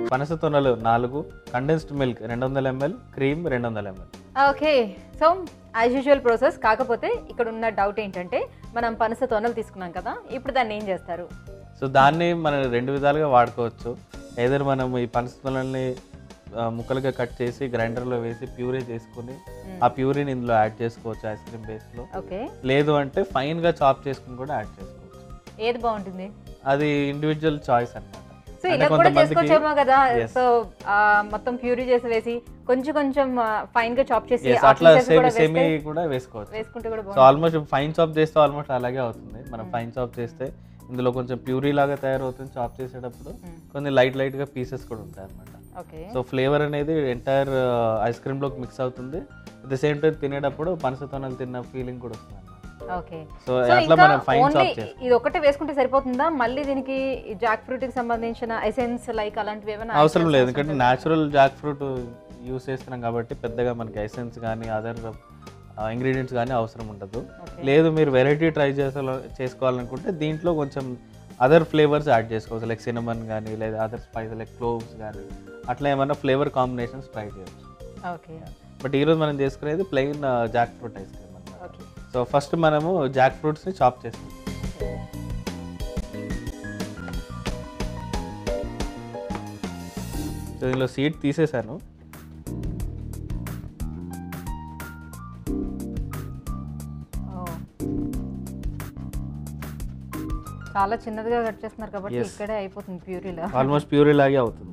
పనస తొనలు నాలుగు కండెన్స్డ్ మిల్క్ రెండు వందల ఎంఎల్ క్రీమ్ రెండు వందల ML okay so as usual process కాకపోతే ఇక్కడ ఉన్న డౌట్ ఏంటంటే మనం పనస తొనలు తీసుకున్నాం కదా ఇప్పుడు దాన్ని ఏం చేస్తారు సో దాన్ని మనం రెండు విధాలుగా వాడుకోవచ్చు ఏదైనా మనం ఈ పనస తొనల్ని ఆ, ముక్కలుగా కట్ చేసి గ్రైండర్లో వేసి ప్యూరీ చేసుకుని ఆ ప్యూరీని ఇందులో యాడ్ చేసుకోవచ్చు ఐస్ క్రీమ్ బేస్లో ఓకే లేదు అంటే ఫైన్గా చాప్ చేసుకుని కూడా యాడ్ చేసుకోవచ్చు ఏది బాగుంటుంది అది ఇండివిజువల్ చాయిస్ అన్నమాట సో అంటే ఇలా కూడా కొంతమందికి- చేసుకోవచ్చేమో కదా Yes. సో మొత్తం ప్యూరీ చేసి వేసి కొంచెం కొంచెం ఫైన్ గా చాప్ చేసి Yes, ఆ అట్లా pieces సేమ్ కూడా సేమి వేస్తే- కూడా వేసుకోవచ్చు వేసుకుంటే కూడా సో బాగుంటుంది ఆల్మోస్ట్ ఫైన్ చాప్ చేస్తే ఆల్మోస్ట్ అలాగే అవుతుంది మనం ఫైన్ చాప్ చేస్తే ఇందులో కొంచెం ప్యూరీ లాగా తయారవుతుంది చాప్ చేసేటప్పుడు Mm. కొన్ని లైట్ లైట్ గా పీసెస్ కూడా ఉంటాయి అనమాట ఓకే సో ఫ్లేవర్ అనేది ఎంటైర్ ఐస్ క్రీమ్ లోకి మిక్స్ అవుతుంది అట్ ద సేమ్ టైం తినేటప్పుడు పనసతోనలు తిన్న ఫీలింగ్ కూడా వస్తుంది అన్నమాట ఓకే సో సో అట్లా ఇంకా మనం ఫైన్ ఓన్లీ చాప్ చేస్తాం ఇది ఒకటే వేసుకుంటే సరిపోతుందా మళ్ళీ దీనికి జాక్ ఫ్రూట్ కి సంబంధించిన ఎసెన్స్ లైక్ అలాంటివి ఏమైనా add అవసరం లేదు చేయాల్సి ఎందుకంటే ఉంటుందా? న్యాచురల్ జాక్ ఫ్రూట్ యూస్ చేస్తున్నాం కాబట్టి పెద్దగా మనకి ఎసెన్స్ కానీ అదర్ ఇంగ్రీడియంట్స్ కానీ అవసరం ఉండదు Okay. లేదు మీరు వెరైటీ ట్రై చేసా చేసుకోవాలనుకుంటే దీంట్లో కొంచెం అదర్ ఫ్లేవర్స్ యాడ్ చేసుకోవచ్చు లైక్ సినమన్ కానీ లేదా అదర్ స్పైస్ లైక్ క్లోవ్స్ కానీ అట్లా ఏమైనా ఫ్లేవర్ కాంబినేషన్స్ ట్రై చేయొచ్చు ఓకే బట్ ఈరోజు మనం చేసుకునేది plain jackfruit ice cream అన్నమాట ఓకే సో ఫస్ట్ మనము జాక్ ఫ్రూట్స్ని చాప్ చేస్తాం సో దీనిలో సీడ్ తీసేసాను ఓ. చాలా చిన్నదిగా కట్ చేస్తున్నారు కాబట్టి Yes. ఇక్కడే అయిపోతుంది ప్యూరీలో ఆల్మోస్ట్ ప్యూరీ లాగే అవుతుంది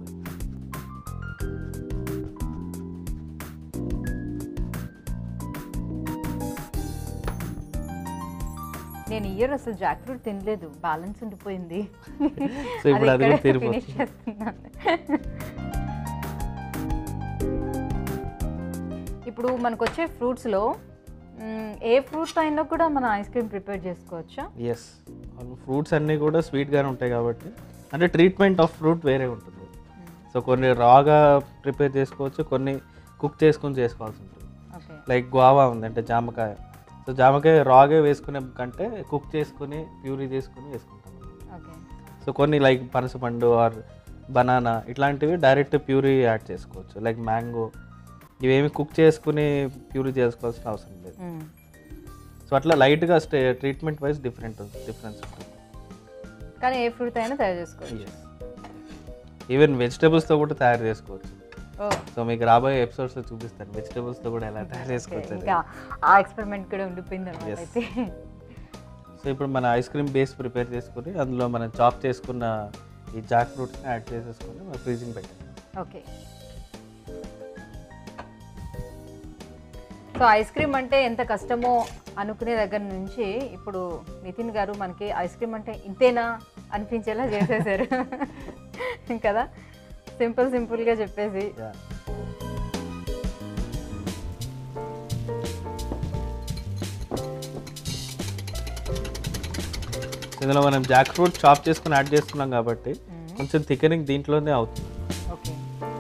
నేను ఇయర్ అసలు జాక్ ఫ్రూట్ తినలేదు బ్యాలెన్స్ ఉండిపోయింది సో ఇప్పుడు అది కూడా ఇక్కడే తీరిపోతుంది. finish చేస్తున్నాను ఇప్పుడు మనకు వచ్చే ఫ్రూట్స్లో ఏ ఫ్రూట్ అయినా కూడా మనం ఐస్ క్రీమ్ ప్రిపేర్ చేసుకోవచ్చా ఎస్ ఫ్రూట్స్ అన్నీ కూడా స్వీట్గానే ఉంటాయి కాబట్టి అంటే ట్రీట్మెంట్ ఆఫ్ ఫ్రూట్ వేరే ఉంటుంది సో కొన్ని రాగా ప్రిపేర్ చేసుకోవచ్చు కొన్ని కుక్ చేసుకొని చేసుకోవాల్సి ఉంటుంది ఓకే లైక్ గువావా ఉంది అంటే జామకాయ సో జామకాయ రాగే వేసుకునే కంటే కుక్ చేసుకుని ప్యూరీ చేసుకుని వేసుకుంటాం ఓకే సో కొన్ని లైక్ పనసపండు ఆర్ బనానా ఇట్లాంటివి డైరెక్ట్ ప్యూరీ యాడ్ చేసుకోవచ్చు లైక్ మ్యాంగో ఇవేమి కుక్ చేసుకుని ప్యూరీ చేసుకోవాల్సిన అవసరం లేదు సో అట్లా లైట్గా stay treatment wise different difference ఉంటుంది కానీ ఏ ఫ్రూట్ అయినా తయారు చేసుకోవచ్చు ఈవెన్ వెజిటేబుల్స్తో కూడా తయారు చేసుకోవచ్చు ఓ సో మీకు రాబోయే ఎపిసోడ్స్లో చూపిస్తాను వెజిటేబుల్స్తో కూడా ఎలా తయారు చేసుకోవచ్చు అనేది. ఇంకా ఆ ఎక్స్పెరిమెంట్ కూడా ఉండిపోయింది అనమాట Yes. అయితే సో ఇప్పుడు మన ఐస్ క్రీమ్ బేస్ ప్రిపేర్ చేసుకుని అందులో మనం చాప్ చేసుకున్న ఈ జాక్ ఫ్రూట్స్ని యాడ్ చేసేసుకొని మనం ఫ్రీజింగ్ పెట్టాలి ఓకే సో ఐస్ క్రీమ్ అంటే ఎంత కష్టమో అనుకునే దగ్గర నుంచి ఇప్పుడు నితిన్ గారు మనకి ఐస్ క్రీమ్ అంటే ఇంతేనా అనిపించేలా చేసేసారు కదా సింపుల్ సింపుల్గా చెప్పేసి ఇందులో మనం జాక్ ఫ్రూట్ చాప్ చేసుకుని యాడ్ చేస్తున్నాం కాబట్టి కొంచెం థికనింగ్ దీంట్లోనే అవుతుంది okay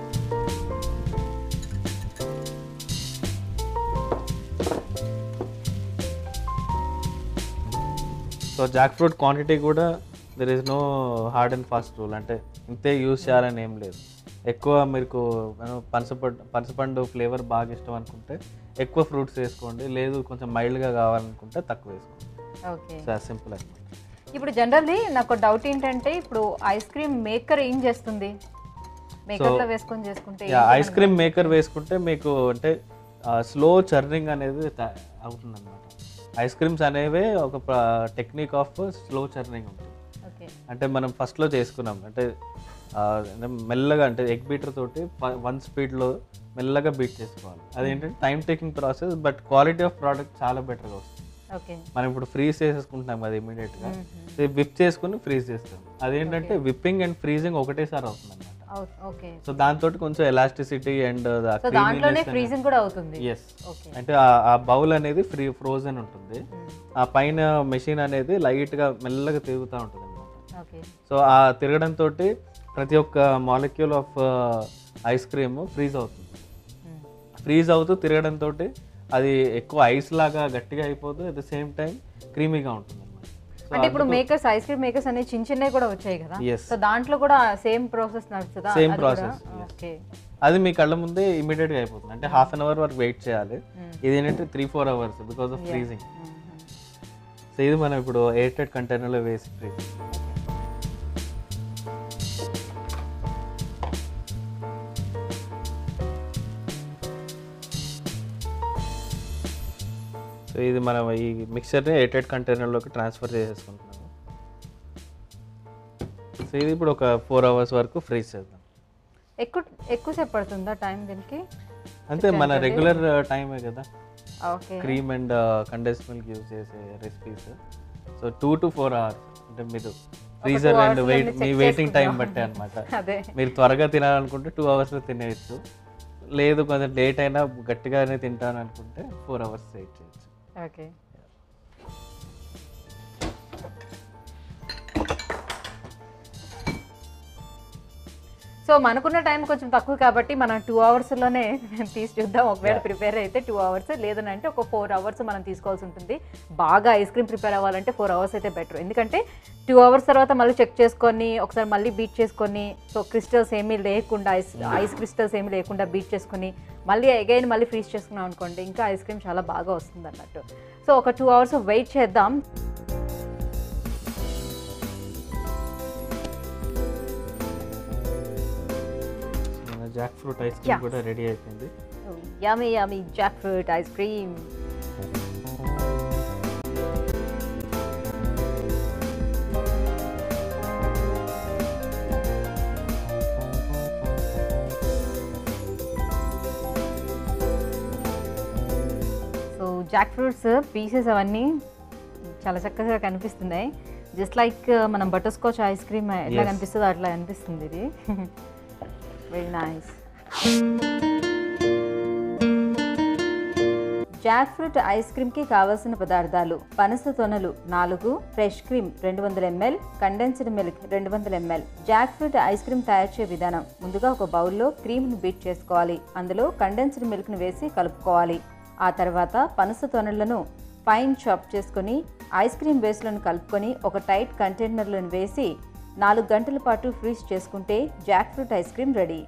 so jackfruit quantity కూడా there is no hard and fast rule అంటే ఇంతే యూస్ చేయాలని ఏం లేదు ఎక్కువ మీకు మనం పనసపండు పనసపండు ఫ్లేవర్ బాగా ఇష్టం అనుకుంటే ఎక్కువ ఫ్రూట్స్ వేసుకోండి లేదు కొంచెం మైల్డ్గా కావాలనుకుంటే తక్కువ వేసుకోండి ఓకే సో సింపుల్ అనమాట ఇప్పుడు జనరల్లీ నాకు డౌట్ ఏంటంటే ఇప్పుడు ఐస్ క్రీమ్ మేకర్ ఏం చేస్తుంది మేకర్లో వేసుకొని చేసుకుంటే ఐస్ క్రీమ్ మేకర్ వేసుకుంటే మీకు అంటే స్లో చర్నింగ్ అనేది అవుతుంది అనమాట ఐస్ క్రీమ్స్ అనేవే ఒక టెక్నిక్ ఆఫ్ స్లో చర్నింగ్ ఉంటుంది ఓకే అంటే మనం ఫస్ట్లో చేసుకున్నాం అంటే ఆ, అంటే మెల్లగా అంటే ఎగ్ బీటర్ తోటి వన్ స్పీడ్లో మెల్లగా బీట్ చేసుకోవాలి అదేంటంటే time taking process but quality of product చాలా బెటర్గా వస్తుంది ఓకే మనం ఇప్పుడు ఫ్రీజ్ చేసేసుకుంటున్నాం కదా ఇమీడియట్గా విప్ చేసుకుని ఫ్రీజ్ చేస్తాం అదేంటంటే విప్పింగ్ అండ్ ఫ్రీజింగ్ ఒకటేసారి అవుతుంది అనమాట ఓకే సో దాంతో కొంచెం ఎలాస్టిసిటీ అండ్ సో దాంట్లోనే ఫ్రీజింగ్ కూడా అవుతుంది ఎస్ ఓకే అంటే ఆ- ఆ బౌల్ అనేది ఫ్రీ ఫ్రోజన్ ఉంటుంది ఆ పైన మెషిన్ అనేది లైట్గా మెల్లగా తిరుగుతూ ఉంటుంది అనమాట ఓకే సో ఆ తిరగడంతో ప్రతి ఒక్క molecule of ice cream freeze అవుతుంది ఫ్రీజ్ అవుతూ తిరగడంతో అది ఎక్కువ ఐస్ లాగా గట్టిగా అయిపోతూ అట్ ద సేమ్ టైం క్రీమీగా ఉంటుంది అనమాట సో అంటే ఇప్పుడు మేకర్స్ ఐస్ క్రీమ్ మేకర్స్ అనేవి చిన్న చిన్నవి కూడా వచ్చాయి కదా Yes. సో దాంట్లో కూడా సేమ్ ప్రాసెస్ నడుస్తుందా Same అది కూడా? process, yes. ఓకే అది మీ కళ్ళ ముందే ఇమీడియట్గా అయిపోతుంది అంటే హాఫ్ అన్ అవర్ వరకు వెయిట్ చేయాలి ఇది ఏంటంటే three four hours because of freezing so ఇది మనం ఇప్పుడు ఎయిర్టెడ్ కంటైనర్లో వేసి ఫ్రీజ్ సో ఇది మనం ఈ మిక్చర్ని ఎయిర్టెడ్ కంటైనర్లోకి ట్రాన్స్ఫర్ చేసేసుకుంటున్నాము సో ఇది ఇప్పుడు ఒక ఫోర్ అవర్స్ వరకు ఫ్రీజ్ చేద్దాం ఎక్కువ ఎక్కువసేపు పడుతుందా టైం దీనికి అంతే మన రెగ్యులర్ టైమే కదా okay cream and condensed milk use చేసే recipes so two to four hours అంటే మీరు ఫ్రీజర్ అండ్ వెయిట్ మీ వెయిటింగ్ టైం బట్టే అనమాట అదే మీరు త్వరగా తినాలనుకుంటే టూ అవర్స్లో తినేయచ్చు లేదు కొంచెం లేట్ అయినా గట్టిగానే తింటాను అనుకుంటే ఫోర్ అవర్స్ వెయిట్ చేయొచ్చు ఓకే సో మనకున్న టైం కొంచెం తక్కువ కాబట్టి మనం టూ అవర్స్లోనే తీసి చూద్దాం ఒకవేళ ప్రిపేర్ అయితే టూ అవర్స్ లేదనంటే ఒక ఫోర్ అవర్స్ మనం తీసుకోవాల్సి ఉంటుంది బాగా ఐస్ క్రీమ్ ప్రిపేర్ అవ్వాలంటే ఫోర్ అవర్స్ అయితే బెటర్ ఎందుకంటే టూ అవర్స్ తర్వాత మళ్ళీ చెక్ చేసుకొని ఒకసారి మళ్ళీ బీట్ చేసుకొని సో క్రిస్టల్స్ ఏమీ లేకుండా ఐస్ ఐస్ క్రిస్టల్స్ ఏమీ లేకుండా బీట్ చేసుకొని మళ్ళీ అగైన్ మళ్ళీ ఫ్రీజ్ చేసుకున్నాం అనుకోండి ఇంకా ఐస్ క్రీమ్ చాలా బాగా వస్తుంది అన్నట్టు సో ఒక టూ అవర్స్ వెయిట్ చేద్దాం మన జాక్ ఫ్రూట్ ఐస్ క్రీమ్ కూడా రెడీ అయిపోయింది yummy yummy jackfruit ice cream so jackfruits pieces అవన్నీ చాలా చక్కగా కనిపిస్తున్నాయి జస్ట్ లైక్ మనం బటర్ స్కాచ్ ఐస్ క్రీమ్ ఎట్లా Yes. కనిపిస్తుందో అట్లా అనిపిస్తుంది ఇది very nice jackfruit ice క్రీమ్కి కావలసిన పదార్థాలు పనస తొనలు నాలుగు ఫ్రెష్ క్రీమ్ రెండు వందల ఎంఎల్ కండెన్స్డ్ మిల్క్ రెండు వందల ML jackfruit ice cream తయారు చేసే విధానం ముందుగా ఒక బౌల్లో క్రీమ్ను బీట్ చేసుకోవాలి అందులో కండెన్స్డ్ మిల్క్ను వేసి కలుపుకోవాలి ఆ తర్వాత పనస తొనలను ఫైన్ చాప్ చేసుకొని ఐస్ క్రీమ్ బేస్లను కలుపుకొని ఒక టైట్ కంటైనర్లను వేసి నాలుగు గంటల పాటు ఫ్రీజ్ చేసుకుంటే jackfruit ice cream ready